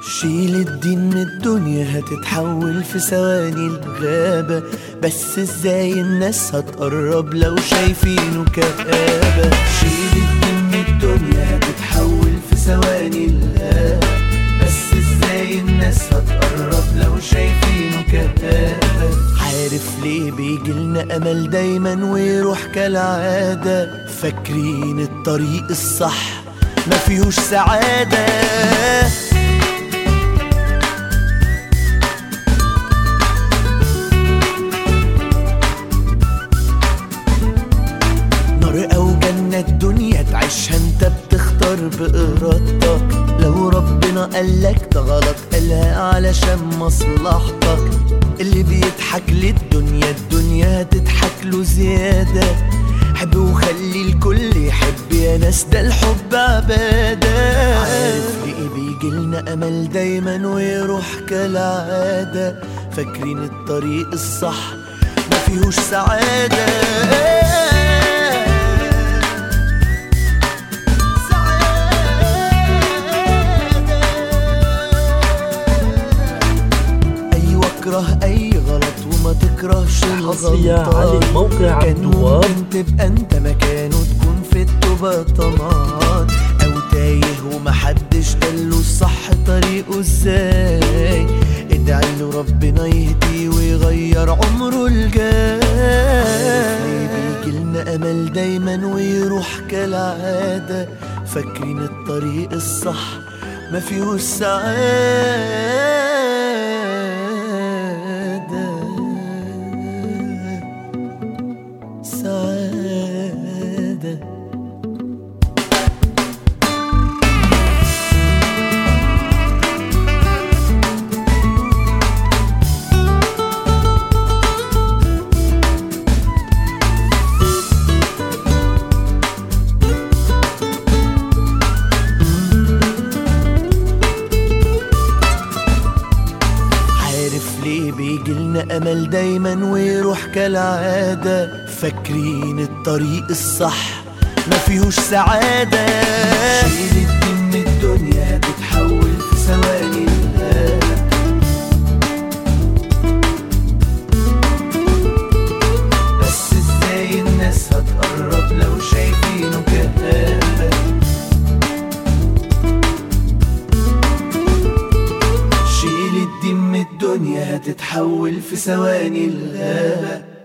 شيل الدين من الدنيا هتتحول في ثواني الغابة بس ازاي الناس هتقرب لو شايفينه كآبة شيل الدين من الدنيا هتتحول في ثواني الغابة بس ازاي الناس هتقرب لو شايفينه كآبة عارف ليه بيجيلنا أمل دايما ويروح كالعادة فاكرين الطريق الصح ما فيهوش سعادة نار او جنة الدنيا تعيشها انت بتختار بإرادتك لو ربنا قالك ده غلط قالها علشان مصلحتك اللي بيضحك للدنيا الدنيا هتضحك له زيادة حب وخلي الكل يحب يا ناس ده الحب عبادة عارف ليه بيجيلنا أمل دايما ويروح كالعادة فاكرين الطريق الصح ما فيهوش سعادة ايوه اكره اي غلط وما تكرهش حصرية على الغلطان الموقع كان الدوار ممكن تبقى انت مكانه تكون في التوبة طمان او تايه ومحدش قاله الصح طريقه ازاي ادعي له ربنا يهديه ويغير عمره الجاي ليه بيجيلنا امل دايما ويروح كالعادة فاكرين الطريق الصح ما فيهوش سعادة سعادة عارف ليه بيجيلنا امل دايما ويروح كالعادة فاكرين الطريق الصح ما فيهوش سعادة شيل الدين من الدنيا تتحول في ثواني الغابة بس ازاي الناس هتقرب لو شايفينه كآبة شيل الدين من الدنيا هتتحول في ثواني الغابة